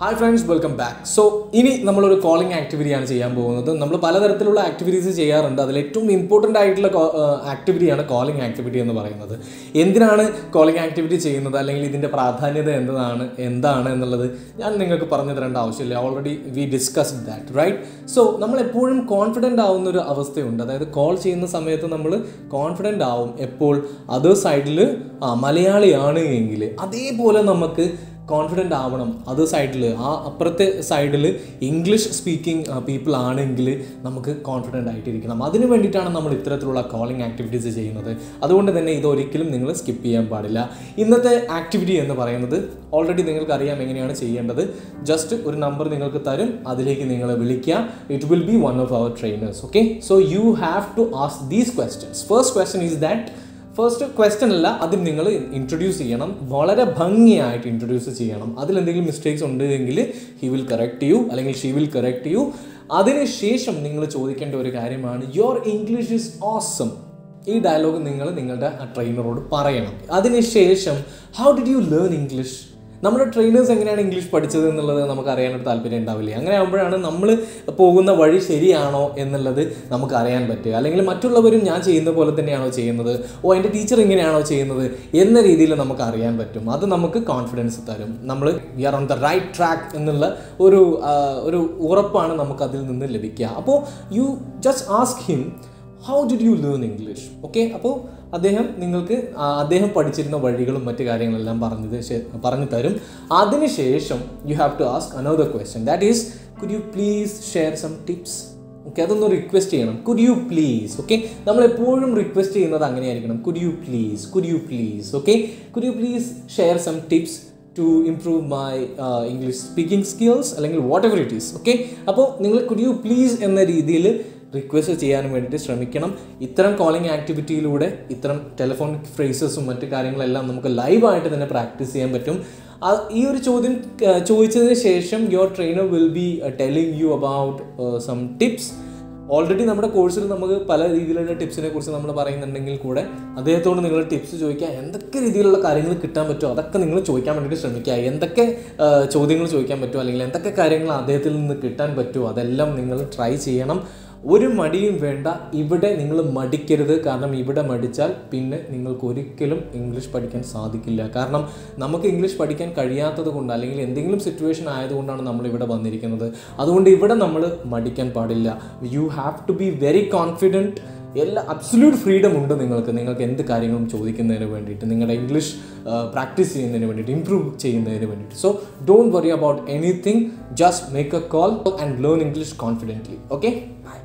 hi friends welcome back so ഇനി നമ്മളൊരു calling ആക്ടിവിറ്റിയാണ് ചെയ്യാൻ പോകുന്നത് നമ്മൾ പലതരത്തിലുള്ള ആക്ടിവിറ്റീസ് ചെയ്യാറുണ്ട് അതിൽ ഏറ്റവും ഇമ്പോർട്ടൻ്റ് ആയിട്ടുള്ള ആക്ടിവിറ്റിയാണ് കോളിംഗ് ആക്ടിവിറ്റി എന്ന് പറയുന്നത് എന്തിനാണ് കോളിംഗ് ആക്ടിവിറ്റി ചെയ്യുന്നത് അല്ലെങ്കിൽ ഇതിൻ്റെ പ്രാധാന്യത എന്താണ് എന്താണ് എന്നുള്ളത് ഞാൻ നിങ്ങൾക്ക് പറഞ്ഞു തരേണ്ട ആവശ്യമില്ല already we discussed that right so നമ്മൾ എപ്പോഴും കോൺഫിഡൻ്റ് ആവുന്ന ഒരു അവസ്ഥയുണ്ട് അതായത് കോൾ ചെയ്യുന്ന സമയത്ത് നമ്മൾ കോൺഫിഡൻ്റ് ആവും എപ്പോൾ അതർ സൈഡിൽ ആ മലയാളിയാണ് എങ്കിൽ അതേപോലെ നമുക്ക് കോൺഫിഡൻ്റ് ആവണം അത് സൈഡിൽ ആ അപ്പുറത്തെ സൈഡിൽ ഇംഗ്ലീഷ് സ്പീക്കിംഗ് പീപ്പിൾ ആണെങ്കിൽ നമുക്ക് കോൺഫിഡൻ്റ് ആയിട്ടിരിക്കണം അതിന് വേണ്ടിയിട്ടാണ് നമ്മൾ ഇത്തരത്തിലുള്ള കോളിംഗ് ആക്ടിവിറ്റീസ് ചെയ്യുന്നത് അതുകൊണ്ട് തന്നെ ഇതൊരിക്കലും നിങ്ങൾ സ്കിപ്പ് ചെയ്യാൻ പാടില്ല ഇന്നത്തെ ആക്ടിവിറ്റി എന്ന് പറയുന്നത് ഓൾറെഡി നിങ്ങൾക്ക് അറിയാം എങ്ങനെയാണ് ചെയ്യേണ്ടത് ജസ്റ്റ് ഒരു നമ്പർ നിങ്ങൾക്ക് തരും അതിലേക്ക് നിങ്ങൾ വിളിക്കുക it will be one of our trainers okay so you have to ask these questions first question is that first question അല്ല അതിൽ നിങ്ങൾ ഇൻട്രൊഡ്യൂസ് ചെയ്യണം വളരെ ഭംഗിയായിട്ട് ഇൻട്രൊഡ്യൂസ് ചെയ്യണം അതിൽ എന്തെങ്കിലും മിസ്റ്റേക്സ് ഉണ്ട് എങ്കിൽ ഹി വിൽ കറക്റ്റ് യു അല്ലെങ്കിൽ ഷീ വിൽ കറക്റ്റ് യു അതിനുശേഷം നിങ്ങൾ ചോദിക്കേണ്ട ഒരു കാര്യമാണ് യുവർ ഇംഗ്ലീഷ് ഇസ് ഓസം ഈ ഡയലോഗ് നിങ്ങൾ നിങ്ങളുടെ ആ ട്രെയിനറോട് പറയണം അതിനുശേഷം how did you learn English നമ്മുടെ ട്രെയിനേഴ്സ് എങ്ങനെയാണ് ഇംഗ്ലീഷ് പഠിച്ചത് എന്നുള്ളത് നമുക്ക് അറിയാനൊരു താല്പര്യം ഉണ്ടാവില്ലേ അങ്ങനെ ആകുമ്പോഴാണ് നമ്മൾ പോകുന്ന വഴി ശരിയാണോ എന്നുള്ളത് നമുക്ക് അറിയാൻ പറ്റുക അല്ലെങ്കിൽ മറ്റുള്ളവരും ഞാൻ ചെയ്യുന്ന പോലെ തന്നെയാണോ ചെയ്യുന്നത് ഓ എൻ്റെ ടീച്ചർ ഇങ്ങനെയാണോ ചെയ്യുന്നത് എന്ന രീതിയിൽ നമുക്ക് അറിയാൻ പറ്റും അത് നമുക്ക് കോൺഫിഡൻസ് തരും നമ്മൾ we are on the right track എന്നുള്ള ഒരു ആ, ഒരു ഉറപ്പാണ് നമുക്ക് അതിൽ നിന്ന് ലഭിക്കുക അപ്പോൾ you just ask him how did you learn English okay അപ്പോൾ അദ്ദേഹം നിങ്ങൾക്ക് ആ, അദ്ദേഹം പഠിച്ചിരുന്ന വഴികളും മറ്റു കാര്യങ്ങളെല്ലാം പറഞ്ഞത് ശേ- പറഞ്ഞു തരും അതിനുശേഷം you have to ask another question that is could you please share some tips okay അതൊന്ന് റിക്വസ്റ്റ് ചെയ്യണം കുഡ് യു പ്ലീസ് ഓക്കെ നമ്മൾ എപ്പോഴും റിക്വസ്റ്റ് ചെയ്യുന്നത് അങ്ങനെയായിരിക്കണം could you please could you please okay could you please share some tips to improve my English speaking skills അല്ലെങ്കിൽ whatever it is okay അപ്പോൾ നിങ്ങൾ could you please എന്ന രീതിയിൽ request ചെയ്യാൻ വേണ്ടിയിട്ട് ശ്രമിക്കണം ഇത്തരം കോളിംഗ് ആക്ടിവിറ്റിയിലൂടെ ഇത്തരം ടെലിഫോൺ ഫ്രേസസും മറ്റു കാര്യങ്ങളെല്ലാം നമുക്ക് ലൈവായിട്ട് തന്നെ പ്രാക്ടീസ് ചെയ്യാൻ പറ്റും ആ, ഈ ഒരു ചോദ്യം ആ, ചോദിച്ചതിന് ശേഷം your trainer will be telling you about some tips already നമ്മുടെ കോഴ്സിൽ നമുക്ക് പല രീതിയിലുള്ള ടിപ്സിനെ കുറിച്ച് നമ്മൾ പറയുന്നുണ്ടെങ്കിൽ കൂടെ അദ്ദേഹത്തോട് നിങ്ങൾ ടിപ്സ് ചോദിക്കുക എന്തൊക്കെ രീതിയിലുള്ള കാര്യങ്ങൾ കിട്ടാൻ പറ്റുമോ അതൊക്കെ നിങ്ങൾ ചോദിക്കാൻ വേണ്ടിയിട്ട് ശ്രമിക്കുക എന്തൊക്കെ ആ, ചോദ്യങ്ങൾ ചോദിക്കാൻ പറ്റുമോ അല്ലെങ്കിൽ എന്തൊക്കെ കാര്യങ്ങൾ അദ്ദേഹത്തിൽ നിന്ന് കിട്ടാൻ പറ്റുമോ അതെല്ലാം നിങ്ങൾ ട്രൈ ചെയ്യണം ഒരു മടിയും വേണ്ട ഇവിടെ നിങ്ങൾ മടിക്കരുത് കാരണം ഇവിടെ മടിച്ചാൽ പിന്നെ നിങ്ങൾക്ക് ഒരിക്കലും ഇംഗ്ലീഷ് പഠിക്കാൻ സാധിക്കില്ല കാരണം നമുക്ക് ഇംഗ്ലീഷ് പഠിക്കാൻ കഴിയാത്തത് കൊണ്ട് അല്ലെങ്കിൽ എന്തെങ്കിലും സിറ്റുവേഷൻ ആയതുകൊണ്ടാണ് നമ്മൾ ഇവിടെ വന്നിരിക്കുന്നത് അതുകൊണ്ട് ഇവിടെ നമ്മൾ മടിക്കാൻ പാടില്ല you have to be very confident എല്ലാ അബ്സല്യൂട്ട് ഫ്രീഡം ഉണ്ട് നിങ്ങൾക്ക് നിങ്ങൾക്ക് എന്ത് കാര്യങ്ങളും ചോദിക്കുന്നതിന് വേണ്ടിയിട്ട് നിങ്ങളുടെ ഇംഗ്ലീഷ് പ്രാക്ടീസ് ചെയ്യുന്നതിന് വേണ്ടിയിട്ട് ഇംപ്രൂവ് ചെയ്യുന്നതിന് വേണ്ടിയിട്ട് so don't worry about anything just make a call and learn English confidently okay by